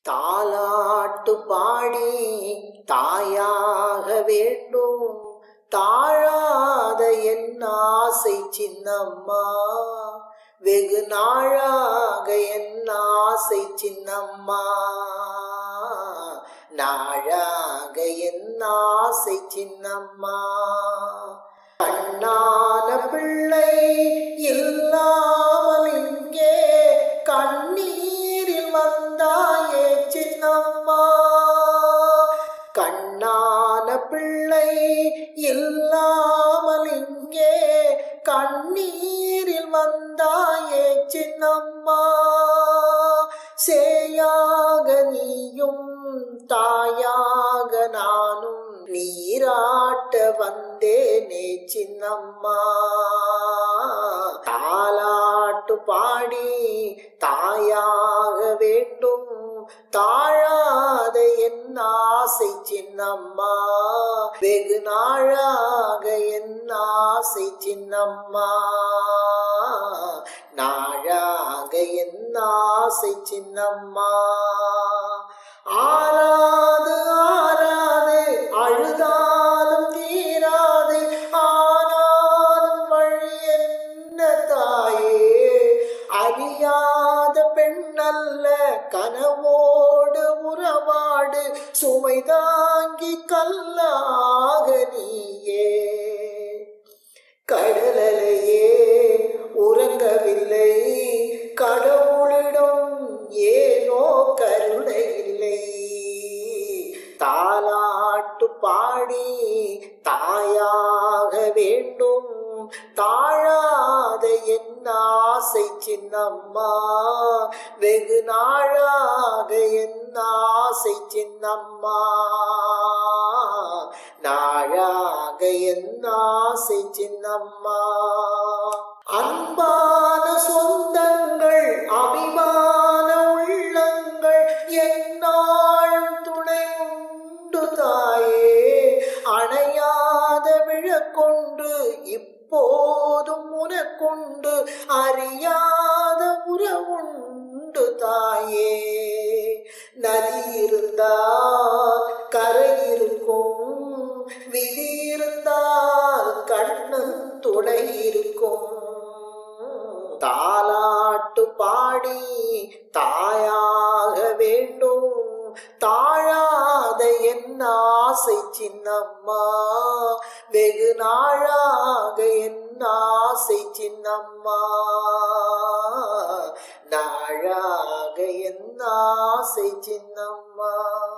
தாலாட்டு பாடி தாயாக வேண்டும் தாழாத என் ஆசை சின்னம்மா வெகு நாளாக என் ஆசை சின்னம்மா நாழாக என் ஆசை சின்னம்மா கண்ணான பிள்ளை இல்லாமல் இங்கே கண்ணீரில் வந்தாயே சின்னம்மா கண்ணான பிள்ளை இல்லாமல் இங்கே கண்ணீரில் வந்தாயே சின்னம்மா சேயாக நீயும் தாயாக நானும் நீராட்ட வந்தேனே சின்னம்மா தாலாட்டு பாடி தாயாக வேண்டும் தாழாத என் ஆசை சின்னம்மா வெகு நாளாக என் ஆசை சின்னம்மா நாழாக என் ஆசை சின்னம்மா ஆறாது ஆறாது அழுதாலும் தீராது ஆனாலும் வழி என்ன தாயே அறியாத பெண்ணல்ல கனவோடு உறவாடு சுமை தாங்கி கல்லாக நீயே கடலையே உறங்கவில்லை கடவுளிடம் ஏனோ கருணை இல்லை தாலாட்டு பாடி தாயாக வேண்டும் தாழாத என் ஆசை சின்னம்மா வெகு நாளாக என் ஆசை சின்னம்மா நாழாக என் ஆசை சின்னம்மா அன்பான சொந்தங்கள் அபிமான உள்ளங்கள் என்னாலும் துணை உண்டு தாயே அணையாத விழக்கொண்டு இப்போதும் உனக்குண்டு அறியாத உறவுண்டு தாயே நதி இருந்தால் கரை இருக்கும் விதி இருந்தால் கண்ணன் துணை இருக்கும் தாலாட்டு பாடி தாயாக வேண்டும் தாழாத என் ஆசை சின்னம்மா வெகு நாளாக என் ஆசை சின்னம்மா நாழாக என் ஆசை சின்னம்மா